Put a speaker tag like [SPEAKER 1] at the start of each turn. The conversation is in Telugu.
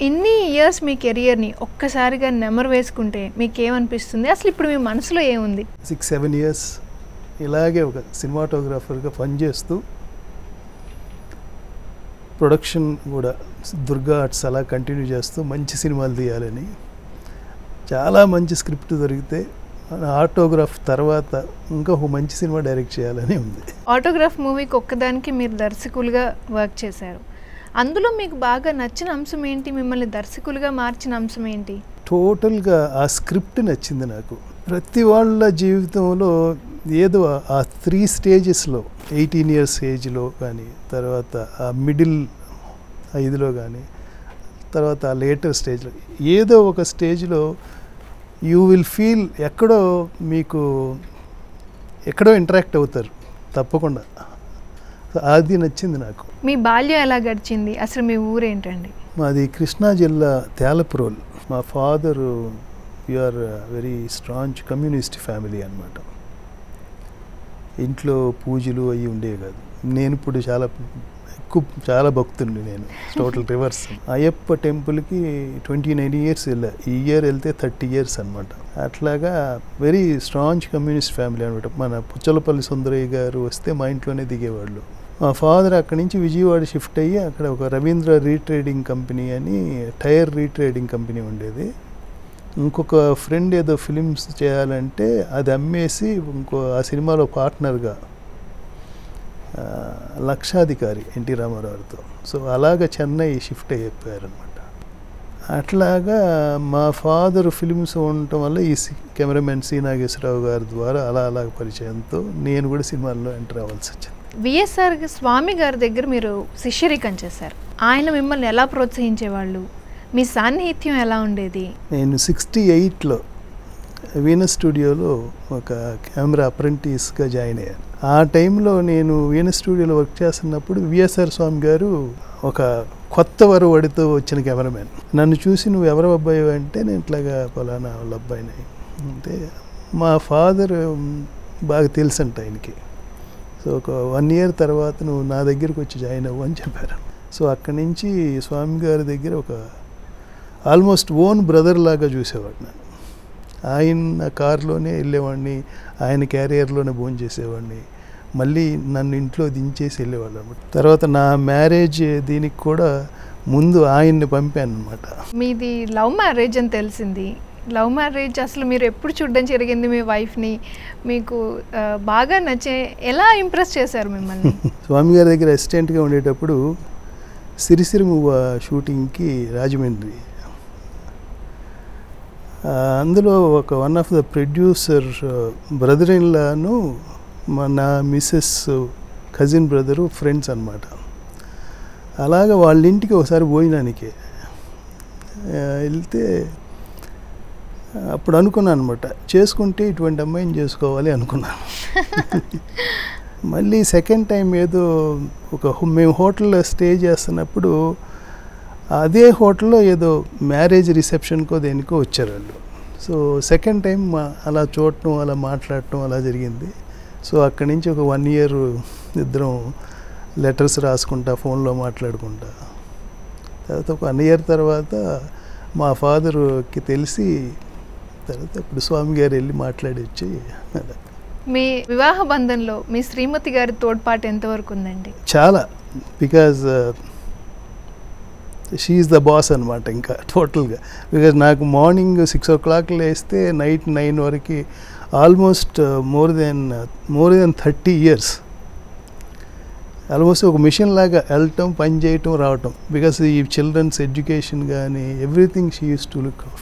[SPEAKER 1] ఇన్ని ఇయర్స్ మీ కెరియర్ని ఒక్కసారిగా నెమరు వేసుకుంటే మీకు ఏమనిపిస్తుంది అసలు ఇప్పుడు మీ మనసులో ఏముంది
[SPEAKER 2] సిక్స్ సెవెన్ ఇయర్స్ ఇలాగే ఒక సినిమాటోగ్రాఫర్గా పనిచేస్తూ ప్రొడక్షన్ కూడా దుర్గా ఆర్ట్స్ అలా కంటిన్యూ చేస్తూ మంచి సినిమాలు తీయాలని చాలా మంచి స్క్రిప్ట్ దొరికితే ఆటోగ్రాఫ్ తర్వాత ఇంకా ఒక మంచి సినిమా డైరెక్ట్ చేయాలని ఉంది
[SPEAKER 1] ఆటోగ్రాఫ్ మూవీకి ఒక్కదానికి మీరు దర్శకులుగా వర్క్ చేశారు అందులో మీకు బాగా నచ్చిన అంశం ఏంటి మిమ్మల్ని దర్శకులుగా మార్చిన అంశం ఏంటి
[SPEAKER 2] టోటల్గా ఆ స్క్రిప్ట్ నచ్చింది నాకు ప్రతి వాళ్ళ జీవితంలో ఏదో ఆ త్రీ స్టేజెస్లో ఎయిటీన్ ఇయర్స్ ఏజ్లో కానీ తర్వాత ఆ మిడిల్ ఐదులో కానీ తర్వాత ఆ లేటర్ స్టేజ్లో ఏదో ఒక స్టేజ్లో యూ విల్ ఫీల్ ఎక్కడో మీకు ఎక్కడో ఇంటరాక్ట్ అవుతారు తప్పకుండా అది నచ్చింది నాకు
[SPEAKER 1] మీ బాల్యం ఎలా గడిచింది అసలు మీ ఊరేంటండి
[SPEAKER 2] మాది కృష్ణా జిల్లా తేలప్రోల్ మా father are very strong communist family అన్నమాట ఇంట్లో పూజలు అవి ఉండేవి కాదు నేను ఇప్పుడు చాలా ఎక్కువ చాలా భక్తుడిని నేను టోటల్ రివర్స్ అయ్యప్ప టెంపుల్కి ట్వంటీ నైన్ ఇయర్స్ వెళ్ళా ఈ ఇయర్ వెళ్తే థర్టీ ఇయర్స్ అనమాట అట్లాగా వెరీ స్ట్రాంగ్ కమ్యూనిస్ట్ ఫ్యామిలీ అనమాట మన పుచ్చలపల్లి సుందరయ్య గారు వస్తే మా ఇంట్లోనే దిగేవాళ్ళు మా ఫాదర్ అక్కడి నుంచి విజయవాడ షిఫ్ట్ అయ్యి అక్కడ ఒక రవీంద్ర రీట్రేడింగ్ కంపెనీ అని టైర్ రీట్రేడింగ్ కంపెనీ ఉండేది ఇంకొక ఫ్రెండ్ ఏదో ఫిలిమ్స్ చేయాలంటే అది అమ్మేసి ఇంకో ఆ సినిమాలో పార్ట్నర్గా ఆ, లక్షాధికారి ఎన్టీ రామారావుతో సో అలాగ చెన్నై షిఫ్ట్ అయిపోయారనమాట అట్లాగా మా ఫాదర్ ఫిలిమ్స్ ఉండటం వల్ల ఈ సి- కెమెరామెన్ సి నాగేశ్వరరావు గారి ద్వారా అలా అలా పరిచయంతో నేను కూడా సినిమాల్లో ఎంటర్ అవ్వాల్సి వచ్చింది
[SPEAKER 1] విఎస్ఆర్ స్వామి గారి దగ్గర మీరు శిష్యరికం చేశారు ఆయన మిమ్మల్ని ఎలా ప్రోత్సహించేవాళ్ళు మీ సాన్నిహిత్యం ఎలా ఉండేది
[SPEAKER 2] నేను సిక్స్టీ ఎయిట్లో వీనస్ స్టూడియోలో ఒక కెమెరా అప్రెంటిస్గా జాయిన్ అయ్యాను ఆ టైంలో నేను వీనస్ స్టూడియోలో వర్క్ చేస్తున్నప్పుడు విఎస్ఆర్ స్వామి గారు ఒక కొత్త వరవడితో వచ్చిన కెమెరామెన్ నన్ను చూసి నువ్వు ఎవరు అబ్బాయి అంటే నేను ఇట్లాగా ఫలానా వాళ్ళ అబ్బాయిని అంటే మా ఫాదర్ బాగా తెలుసంట ఆయనకి సో ఒక వన్ ఇయర్ తర్వాత నువ్వు నా దగ్గరికి వచ్చి జాయిన్ అవ్వు అని చెప్పారు సో అక్కడి నుంచి స్వామి గారి దగ్గర ఒక ఆల్మోస్ట్ ఓన్ బ్రదర్ లాగా చూసేవాడు నేను ఆయన కారులోనే వెళ్ళేవాడిని ఆయన క్యారియర్లోనే భోజనం చేసేవాడిని మళ్ళీ నన్ను ఇంట్లో దించేసి వెళ్ళేవాళ్ళు అనమాట తర్వాత నా మ్యారేజ్ దీనికి కూడా ముందు ఆయన్ని పంపాను అనమాట
[SPEAKER 1] మీది లవ్ మ్యారేజ్ అని తెలిసింది లవ్ మ్యారేజ్ అసలు మీరు ఎప్పుడు చూడడం జరిగింది మీ వైఫ్ని మీకు ఆ, బాగా నచ్చే ఎలా ఇంప్రెస్ చేశారు మిమ్మల్ని
[SPEAKER 2] స్వామి గారి దగ్గర అసిస్టెంట్గా ఉండేటప్పుడు సిరిసిరిమువ్వ షూటింగ్కి రాజమండ్రి ఆ, అందులో ఒక one of the producer brother in లాను మన మిస్సెస్ కజిన్ బ్రదరు ఫ్రెండ్స్ అనమాట అలాగ వాళ్ళ ఇంటికి ఒకసారి భోజనానికి ఆ, వెళ్తే అప్పుడు అనుకున్నాను అనమాట చేసుకుంటే ఇటువంటి అమ్మాయిని చేసుకోవాలి అనుకున్నాను మళ్ళీ సెకండ్ టైం ఏదో ఒక హో- మేము హోటల్లో స్టే చేస్తున్నప్పుడు అదే హోటల్లో ఏదో మ్యారేజ్ రిసెప్షన్కో దేనికో వచ్చారు వాళ్ళు సో సెకండ్ టైం మా- అలా చూడటం అలా మాట్లాడటం అలా జరిగింది సో అక్కడి నుంచి ఒక వన్ ఇయర్ ఇద్దరం లెటర్స్ రాసుకుంటా ఫోన్లో మాట్లాడుకుంటా తర్వాత ఒక వన్ ఇయర్ తర్వాత మా ఫాదర్కి తెలిసి తర్వాత ఇప్పుడు స్వామి గారు వెళ్ళి మాట్లాడి వచ్చి అలా
[SPEAKER 1] మీ వివాహ బంధంలో మీ శ్రీమతి గారి తోడ్పాటు ఎంతవరకు ఉందండి
[SPEAKER 2] చాలా బికాజ్ షీఈ్ ద బాస్ అనమాట ఇంకా టోటల్గా బికాజ్ నాకు మార్నింగ్ సిక్స్ ఓ క్లాక్ లేస్తే నైట్ నైన్ వరకు almost more than more than thirty years almost ఒక మిషన్ లాగా వెళ్ళటం పని చేయటం రావటం బికాస్ ఈ చిల్డ్రన్స్ ఎడ్యుకేషన్ కానీ everything she use to look